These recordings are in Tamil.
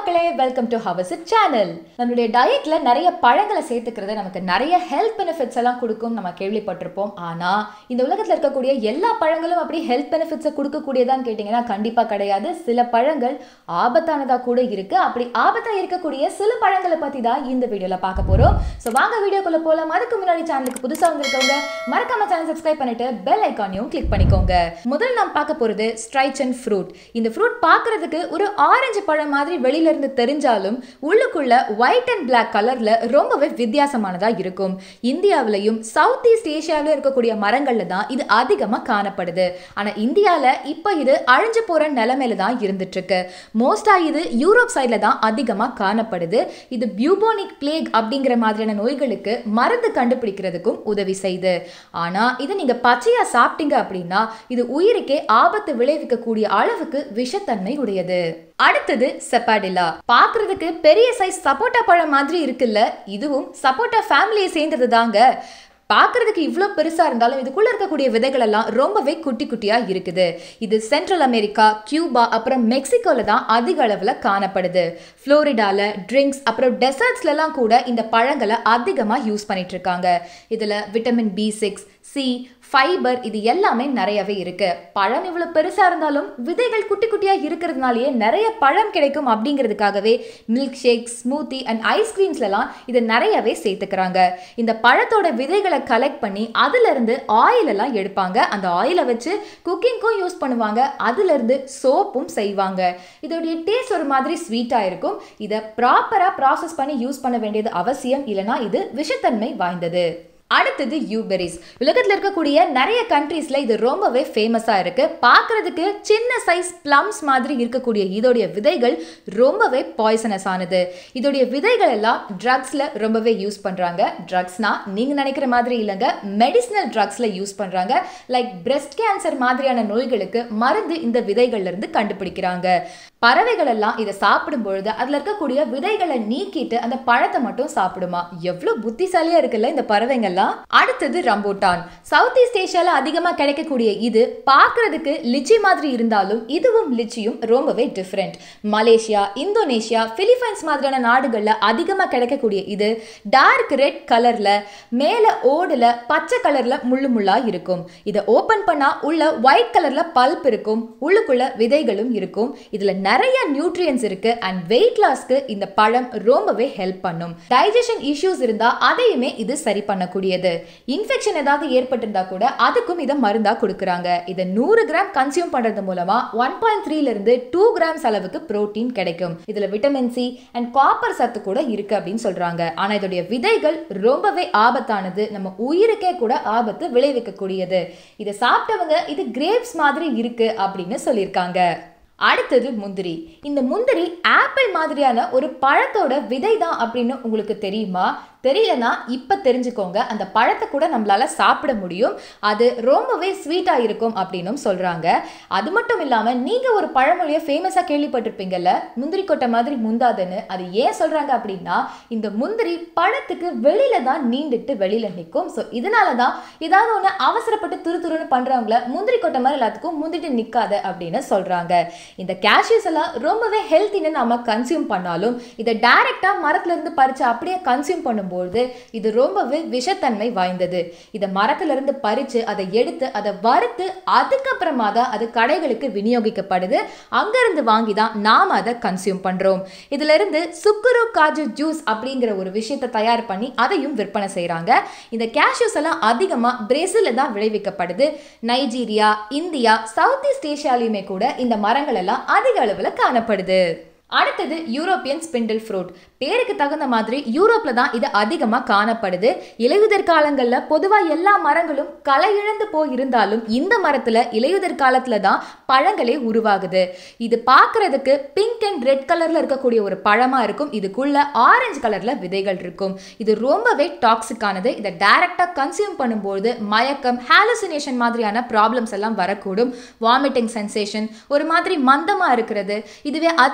மக்களே welcome to how's it channel நம்மளுடைய டயட்ல நிறைய பழங்களை சேர்த்துக்கிறது நமக்கு நிறைய ஹெல்த் பெனிஃபிட்ஸ் எல்லாம் கொடுக்கும் நம்ம கேள்விப்பட்டிருப்போம் ஆனா இந்த உலகத்துல இருக்கக்கூடிய எல்லா பழங்களும் அப்படி ஹெல்த் பெனிஃபிட்ஸை கொடுக்கக்கூடியதான்னு கேட்டிங்கன்னா கண்டிப்பா கிடையாது சில பழங்கள் ஆபத்தானதா கூட இருக்கு அப்படி ஆபத்தா இருக்கக்கூடிய சில பழங்களை பத்தி தான் இந்த வீடியோல பார்க்க போறோம் ஸோ வாங்க வீடியோக்குள்ள போலாம் அதுக்கு முன்னாடி சேனலுக்கு புதுசா வந்திருக்கவங்க மறக்காம சேனல் சப்ஸ்கிரைப் பண்ணிட்டு பெல் ஐக்கானையும் கிளிக் பண்ணிக்கோங்க முதல்ல நாம் பார்க்க போறது ஸ்ட்ரைச் அண்ட் ஃப்ரூட் இந்த ஃப்ரூட் பார்க்கிறதுக்கு ஒரு ஆரஞ்சு பழம் மாதிரி வெளியில இருந்து தெரிஞ்சாலும் உள்ளுக்குள்ள ஒயிட் அண்ட் பிளாக் கலர்ல ரொம்பவே வித்தியாசமானதா இருக்கும் இந்தியாவிலையும் சவுத் ஈஸ்ட் ஏஷியாவில இருக்கக்கூடிய மரங்கள்ல தான் இது அதிகமா காணப்படுது ஆனா இந்தியால இப்போ இது அழிஞ்சு போற நிலைமையில தான் இருந்துட்டு இருக்கு மோஸ்டா இது யூரோப் சைட்ல தான் அதிகமா காணப்படுது இது பியூபோனிக் பிளேக் அப்படிங்கிற மாதிரியான நோய்களுக்கு மருந்து கண்டுபிடிக்கிறதுக்கும் உதவி செய்யுது ஆனா இதை நீங்க பச்சையா சாப்பிட்டீங்க அப்படின்னா இது உயிருக்கே ஆபத்து விளைவிக்கக்கூடிய அளவுக்கு விஷத்தன்மை உடையது அடுத்தது செப்பாடிலா பார்க்கிறதுக்கு பெரிய சைஸ் சப்போட்டா பழம் மாதிரி இருக்குல்ல இதுவும் சப்போட்டா ஃபேமிலியை சேர்ந்தது தாங்க பார்க்கறதுக்கு இவ்வளோ பெருசாக இருந்தாலும் இதுக்குள்ளே இருக்கக்கூடிய விதைகள் எல்லாம் ரொம்பவே குட்டி குட்டியாக இருக்குது இது சென்ட்ரல் அமெரிக்கா கியூபா அப்புறம் மெக்சிகோவில் தான் அதிக அளவில் காணப்படுது ஃப்ளோரிடாவில் ட்ரிங்க்ஸ் அப்புறம் டெசர்ட்ஸ்லலாம் கூட இந்த பழங்களை அதிகமாக யூஸ் பண்ணிட்டு இருக்காங்க இதில் vitamin B six C fibre இது எல்லாமே நிறையவே இருக்கு பழம் இவ்வளோ பெருசாக இருந்தாலும் விதைகள் குட்டி குட்டியாக இருக்கிறதுனாலயே நிறைய பழம் கிடைக்கும் அப்படிங்கிறதுக்காகவே மில்க் ஷேக் ஸ்மூத்தி அண்ட் ஐஸ்கிரீம்ஸ்லாம் இதை நிறையவே சேர்த்துக்கிறாங்க இந்த பழத்தோட விதைகளை கலெக்ட் பண்ணி அதுலேருந்து ஆயில் எல்லாம் எடுப்பாங்க அந்த ஆயிலை வச்சு குக்கிங்க்கும் யூஸ் பண்ணுவாங்க அதுலேருந்து சோப்பும் செய்வாங்க இதோடைய டேஸ்ட் ஒரு மாதிரி ஸ்வீட்டாக இருக்கும் இதை ப்ராப்பராக ப்ராசஸ் பண்ணி யூஸ் பண்ண வேண்டியது அவசியம் இல்லைனா இது விஷத்தன்மை வாய்ந்தது அடுத்தது யூபெரிஸ் உலகத்தில் இருக்கக்கூடிய நிறைய கண்ட்ரீஸில் இது ரொம்பவே ஃபேமஸாக இருக்கு பார்க்கறதுக்கு சின்ன சைஸ் பிளம்ஸ் மாதிரி இருக்கக்கூடிய இதோடைய விதைகள் ரொம்பவே பாய்சனஸ் ஆனது இதோடைய விதைகள் எல்லாம் ட்ரக்ஸில் ரொம்பவே யூஸ் பண்ணுறாங்க ட்ரக்ஸ்னா நீங்கள் நினைக்கிற மாதிரி இல்லைங்க மெடிசினல் ட்ரக்ஸில் யூஸ் பண்ணுறாங்க லைக் பிரெஸ்ட் கேன்சர் மாதிரியான நோய்களுக்கு மருந்து இந்த விதைகள்லேருந்து கண்டுபிடிக்கிறாங்க பறவைகள் எல்லாம் இதை சாப்பிடும் பொழுது அதில் இருக்கக்கூடிய விதைகளை நீக்கிட்டு அந்த பழத்தை மட்டும் சாப்பிடுமா எவ்வளோ புத்திசாலியாக இருக்குல்ல இந்த பறவைங்கள்லாம் அடுத்தது ரம்போட்டான் சவுத் ஈஸ்ட் ஏஷியாவில் அதிகமாக கிடைக்கக்கூடிய இது பார்க்கறதுக்கு லிச்சி மாதிரி இருந்தாலும் இதுவும் லிச்சியும் ரொம்பவே டிஃப்ரெண்ட் மலேசியா இந்தோனேஷியா பிலிப்பைன்ஸ் மாதிரியான நாடுகளில் அதிகமாக கிடைக்கக்கூடிய இது டார்க் ரெட் கலரில் மேலே ஓடில் பச்சை கலரில் முள்ளு முள்ளாக இருக்கும் இதை ஓப்பன் பண்ணால் உள்ள ஒயிட் கலரில் பல்ப் இருக்கும் உள்ளுக்குள்ள விதைகளும் இருக்கும் இதில் நிறைய நியூட்ரியன்ஸ் இருக்கு அண்ட் வெயிட் லாஸ்க்கு இந்த பழம் ரொம்பவே ஹெல்ப் பண்ணும் டைஜஷன் இஷ்யூஸ் இருந்தா அதையுமே இது சரி பண்ணக்கூடியது இன்ஃபெக்ஷன் ஏதாவது ஏற்பட்டிருந்தா கூட அதுக்கும் இதை மருந்தா கொடுக்குறாங்க இதை நூறு கிராம் கன்சியூம் பண்றது மூலமா ஒன் பாயிண்ட் த்ரீல இருந்து டூ கிராம்ஸ் அளவுக்கு புரோட்டீன் கிடைக்கும் இதுல விட்டமின் சி அண்ட் காப்பர் சத்து கூட இருக்கு அப்படின்னு சொல்றாங்க ஆனா இதோடைய விதைகள் ரொம்பவே ஆபத்தானது நம்ம உயிருக்கே கூட ஆபத்து விளைவிக்கக்கூடியது இதை சாப்பிட்டவங்க இது கிரேப்ஸ் மாதிரி இருக்கு அப்படின்னு சொல்லியிருக்காங்க அடுத்தது முந்திரி இந்த முந்திரி ஆப்பிள் மாதிரியான ஒரு பழத்தோட விதை தான் அப்படின்னு உங்களுக்கு தெரியுமா தெரியலனா இப்போ தெரிஞ்சுக்கோங்க அந்த பழத்தை கூட நம்மளால சாப்பிட முடியும் அது ரொம்பவே ஸ்வீட்டாக இருக்கும் அப்படின்னும் சொல்கிறாங்க அது மட்டும் இல்லாமல் நீங்கள் ஒரு பழமொழியை ஃபேமஸாக கேள்விப்பட்டிருப்பீங்கல்ல முந்திரி கொட்டை மாதிரி முந்தாதுன்னு அது ஏன் சொல்கிறாங்க அப்படின்னா இந்த முந்திரி பழத்துக்கு வெளியில தான் நீண்டுட்டு வெளியில நிற்கும் ஸோ இதனால தான் ஏதாவது ஒன்று அவசரப்பட்டு துரு துருன்னு பண்ணுறவங்கள முந்திரி கொட்டை மாதிரி எல்லாத்துக்கும் முந்திட்டு நிற்காத அப்படின்னு சொல்கிறாங்க இந்த கேஷ்யூஸ் எல்லாம் ரொம்பவே ஹெல்த்தின்னு நம்ம கன்சியூம் பண்ணாலும் இதை டைரெக்டாக மரத்துலேருந்து பறித்து அப்படியே கன்சியூம் பண்ணும் பண்ணும்போது இது ரொம்பவே விஷத்தன்மை வாய்ந்தது இதை மரத்திலிருந்து பறித்து அதை எடுத்து அதை வறுத்து அதுக்கப்புறமா தான் அது கடைகளுக்கு விநியோகிக்கப்படுது அங்கிருந்து வாங்கி தான் நாம் அதை கன்சியூம் பண்ணுறோம் இதுல இருந்து சுக்குரு காஜு ஜூஸ் அப்படிங்கிற ஒரு விஷயத்தை தயார் பண்ணி அதையும் விற்பனை செய்கிறாங்க இந்த கேஷ்யூஸ் எல்லாம் அதிகமாக பிரேசிலில் தான் விளைவிக்கப்படுது நைஜீரியா இந்தியா சவுத் ஈஸ்ட் ஏஷியாலையுமே கூட இந்த மரங்கள் எல்லாம் அதிக அளவில் காணப்படுது அடுத்தது யூரோப்பியன் ஸ்பிண்டில் ஃப்ரூட் பேருக்கு தகுந்த மாதிரி யூரோப்ல தான் இது அதிகமாக காணப்படுது இலையுதிர் காலங்களில் பொதுவாக எல்லா மரங்களும் களை இழந்து போய் இருந்தாலும் இந்த மரத்தில் இலையுதிர் காலத்தில் தான் பழங்களே உருவாகுது இது பார்க்கறதுக்கு பிங்க் அண்ட் ரெட் கலரில் இருக்கக்கூடிய ஒரு பழமாக இருக்கும் இதுக்குள்ள ஆரஞ்சு கலரில் விதைகள் இருக்கும் இது ரொம்பவே டாக்ஸிக்கானது இதை டைரெக்டாக கன்சியூம் பண்ணும்போது மயக்கம் ஹாலுசினேஷன் மாதிரியான ப்ராப்ளம்ஸ் எல்லாம் வரக்கூடும் வாமிட்டிங் சென்சேஷன் ஒரு மாதிரி மந்தமாக இருக்கிறது இதுவே அதிகமாக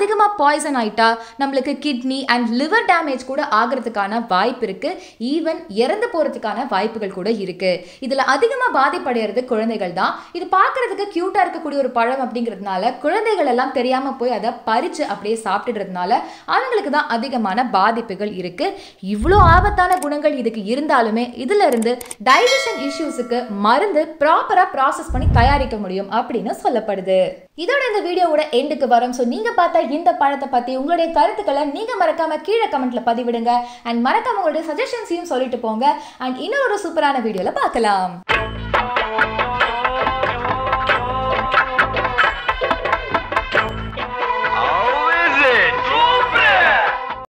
பாய்சன் ஆயிட்டா நம்மளுக்கு கிட்னி அண்ட் லிவர் டேமேஜ் கூட ஆகிறதுக்கான வாய்ப்பு இருக்கு ஈவன் இறந்து போறதுக்கான வாய்ப்புகள் கூட இருக்கு இதுல அதிகமா பாதிப்படைகிறது குழந்தைகள் தான் இது பார்க்கிறதுக்கு கியூட்டா இருக்கக்கூடிய ஒரு பழம் அப்படிங்கிறதுனால குழந்தைகள் எல்லாம் தெரியாம போய் அதை பறிச்சு அப்படியே சாப்பிட்டுறதுனால அவங்களுக்கு தான் அதிகமான பாதிப்புகள் இருக்கு இவ்வளோ ஆபத்தான குணங்கள் இதுக்கு இருந்தாலுமே இதுல இருந்து டைஜஷன் இஷ்யூஸுக்கு மருந்து ப்ராப்பரா ப்ராசஸ் பண்ணி தயாரிக்க முடியும் அப்படின்னு சொல்லப்படுது இதோட இந்த வீடியோவோட எண்டுக்கு வரும் ஸோ நீங்க பார்த்த இந்த பழத்தை பத்தி உங்களுடைய கருத்துக்களை நீங்க மறக்காம கீழே கமெண்ட்ல பதிவிடுங்க அண்ட் மறக்காம உங்களுடைய சஜஷன்ஸையும் சொல்லிட்டு போங்க அண்ட் இன்னொரு சூப்பரான வீடியோல பார்க்கலாம்